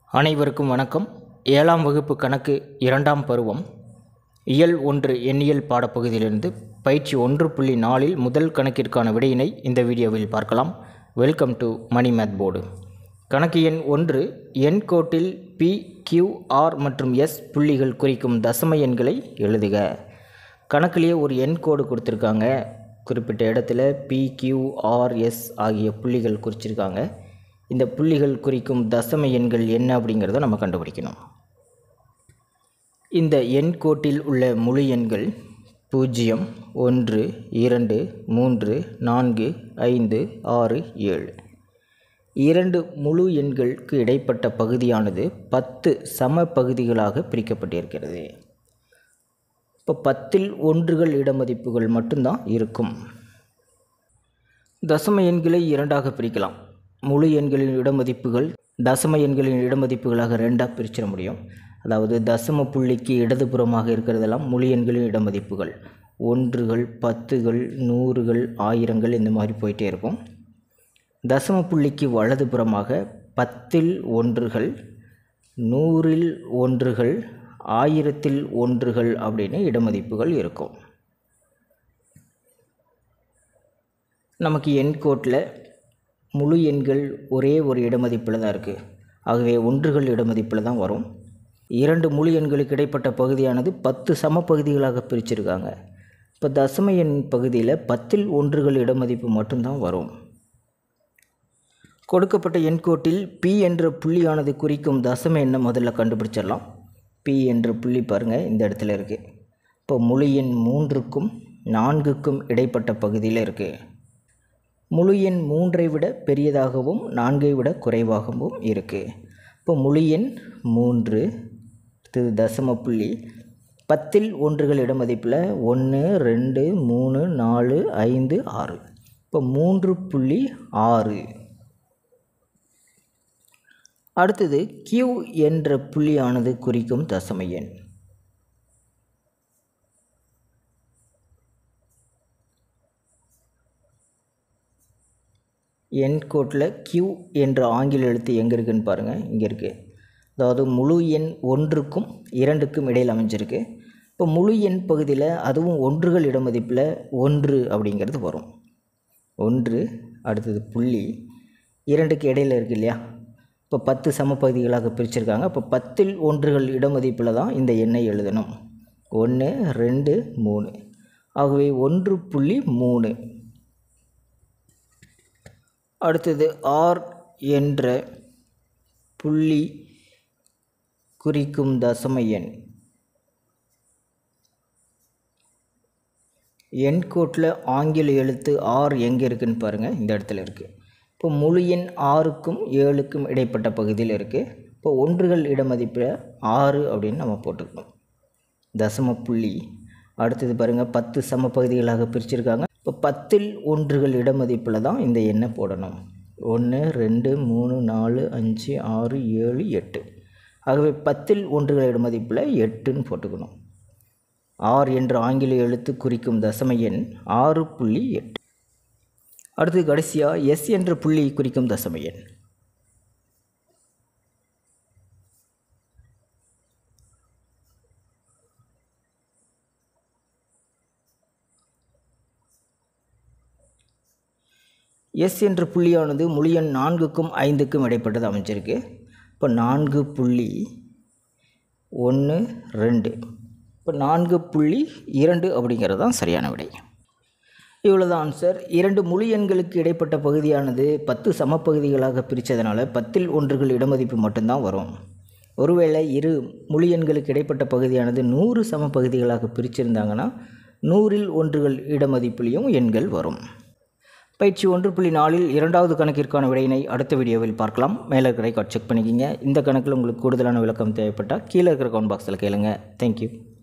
அனைவருக்கும் வணக்கம் ஏழாம் வகுப்பு கணக்கு இரண்டாம் பருவம் இயல் ஒன்று எண்ணியல் பாடப்பகுதியிலிருந்து பயிற்சி ஒன்று புள்ளி நாலில் முதல் கணக்கிற்கான விடையினை இந்த வீடியோவில் பார்க்கலாம் welcome to Mani math board கணக்கு எண் ஒன்று எண் கோட்டில் பி கியூ ஆர் மற்றும் எஸ் புள்ளிகள் குறிக்கும் தசம எண்களை எழுதுக கணக்கிலேயே ஒரு எண் கோடு கொடுத்துருக்காங்க குறிப்பிட்ட இடத்துல பி கியூ ஆர் எஸ் ஆகிய புள்ளிகள் குறிச்சிருக்காங்க இந்த புள்ளிகள் குறிக்கும் தசம எண்கள் என்ன அப்படிங்கிறத நம்ம கண்டுபிடிக்கணும் இந்த எண் கோட்டில் உள்ள முழு எண்கள் பூஜ்ஜியம் ஒன்று இரண்டு மூன்று நான்கு ஐந்து ஆறு ஏழு இரண்டு முழு எண்களுக்கு இடைப்பட்ட பகுதியானது பத்து சம பகுதிகளாக பிரிக்கப்பட்டிருக்கிறது இப்போ பத்தில் ஒன்றுகள் இடமதிப்புகள் மட்டும்தான் இருக்கும் தசம எண்களை இரண்டாக பிரிக்கலாம் முழு எண்களின் இடமதிப்புகள் தசம எண்களின் இடமதிப்புகளாக ரெண்டாக பிரிச்சிட முடியும் அதாவது தசம புள்ளிக்கு இடதுபுறமாக இருக்கிறதெல்லாம் முழு எண்களின் இடமதிப்புகள் ஒன்றுகள் பத்துகள் நூறுகள் ஆயிரங்கள் இந்த மாதிரி போயிட்டே இருக்கும் தசம புள்ளிக்கு வலதுபுறமாக பத்தில் ஒன்றுகள் நூறில் ஒன்றுகள் ஆயிரத்தில் ஒன்றுகள் அப்படின்னு இடமதிப்புகள் இருக்கும் நமக்கு எண் கோட்டில் முழு எண்கள் ஒரே ஒரு இடமதிப்பில் தான் இருக்குது ஆகவே ஒன்றுகள் இடமதிப்பில் தான் வரும் இரண்டு முழு எண்களுக்கு இடைப்பட்ட பகுதியானது பத்து சம பகுதிகளாக பிரிச்சிருக்காங்க இப்போ தசம எண் பகுதியில் பத்தில் ஒன்றுகள் இடமதிப்பு மட்டும்தான் வரும் கொடுக்கப்பட்ட எண்கோட்டில் பி என்ற புள்ளியானது குறிக்கும் தசம எண்ணை முதல்ல கண்டுபிடிச்சிடலாம் பி என்ற புள்ளி பாருங்கள் இந்த இடத்துல இருக்குது இப்போ முழு எண் மூன்றுக்கும் நான்குக்கும் இடைப்பட்ட பகுதியில் இருக்குது முழு எண் மூன்றை விட பெரியதாகவும் நான்கை விட குறைவாகவும் இருக்குது இப்போ முழு எண் மூன்று இது தசம புள்ளி பத்தில் ஒன்றுகள் இடமதிப்பில் ஒன்று ரெண்டு மூணு நாலு ஐந்து ஆறு இப்போ மூன்று புள்ளி ஆறு அடுத்தது கியூ என்ற புள்ளியானது குறிக்கும் தசம எண் எண் கோட்டில் கியூ என்ற ஆங்கில எழுத்து எங்கே இருக்குதுன்னு பாருங்கள் இங்கே இருக்குது அதாவது முழு எண் ஒன்றுக்கும் இரண்டுக்கும் இடையில் அமைஞ்சிருக்கு இப்போ முழு எண் பகுதியில் அதுவும் ஒன்றுகள் இடமதிப்பில் ஒன்று அப்படிங்கிறது வரும் ஒன்று அடுத்தது புள்ளி இரண்டுக்கு இடையில் இருக்குது இல்லையா இப்போ பத்து சமப்பகுதிகளாக பிரிச்சிருக்காங்க இப்போ பத்தில் ஒன்றுகள் இடமதிப்பில் தான் இந்த எண்ணை எழுதணும் ஒன்று ரெண்டு மூணு ஆகவே ஒன்று புள்ளி மூணு அடுத்தது ஆர் என்ற புள்ளி குறிக்கும் தசம எண் எண் கோட்டில் ஆங்கில எழுத்து ஆர் எங்கே இருக்குதுன்னு பாருங்கள் இந்த இடத்துல இருக்குது இப்போ முழு எண் ஆறுக்கும் ஏழுக்கும் இடைப்பட்ட பகுதியில் இருக்குது இப்போ ஒன்றுகள் இடமதிப்பில் ஆறு அப்படின்னு நம்ம போட்டுக்கணும் தசம புள்ளி அடுத்தது பாருங்கள் பத்து சம பகுதிகளாக பிரிச்சிருக்காங்க இப்போ பத்தில் ஒன்றுகள் இடமதிப்பில் தான் இந்த எண்ணை போடணும் ஒன்று ரெண்டு மூணு நாலு அஞ்சு ஆறு ஏழு எட்டு ஆகவே பத்தில் ஒன்றுகள் இடமதிப்பில் எட்டுன்னு போட்டுக்கணும் ஆர் என்ற ஆங்கில எழுத்து குறிக்கும் தசம எண் ஆறு புள்ளி எட்டு அடுத்து கடைசியாக எஸ் என்ற புள்ளி குறிக்கும் தசம எண் எஸ் என்ற புள்ளியானது முழு எண் நான்குக்கும் ஐந்துக்கும் இடைப்பட்டது அமைஞ்சிருக்கு இப்போ நான்கு புள்ளி ஒன்று ரெண்டு இப்போ நான்கு புள்ளி இரண்டு அப்படிங்கிறது தான் சரியான விடை இவ்வளோதான் ஆன்சர் இரண்டு முழு எண்களுக்கு இடைப்பட்ட பகுதியானது பத்து சமப்பகுதிகளாக பிரித்ததுனால பத்தில் ஒன்றுகள் இடமதிப்பு மட்டும்தான் வரும் ஒருவேளை இரு முழு எண்களுக்கு இடைப்பட்ட பகுதியானது நூறு சமப்பகுதிகளாக பிரிச்சிருந்தாங்கன்னா நூறில் ஒன்றுகள் இடமதிப்புலேயும் எண்கள் வரும் பயிற்சி ஒன்று புள்ளி நாலில் இரண்டாவது கணக்கிற்கான விடையினை அடுத்த வீடியோவில் பார்க்கலாம் மேலே இருக்கிற ரெக்கார்ட் செக் பண்ணிக்கிங்க இந்த கணக்கில் உங்களுக்கு கூடுதலான விளக்கம் தேவைப்பட்டால் கீழே இருக்கிற கவுண்ட் பாக்ஸில் கேளுங்க தேங்க்யூ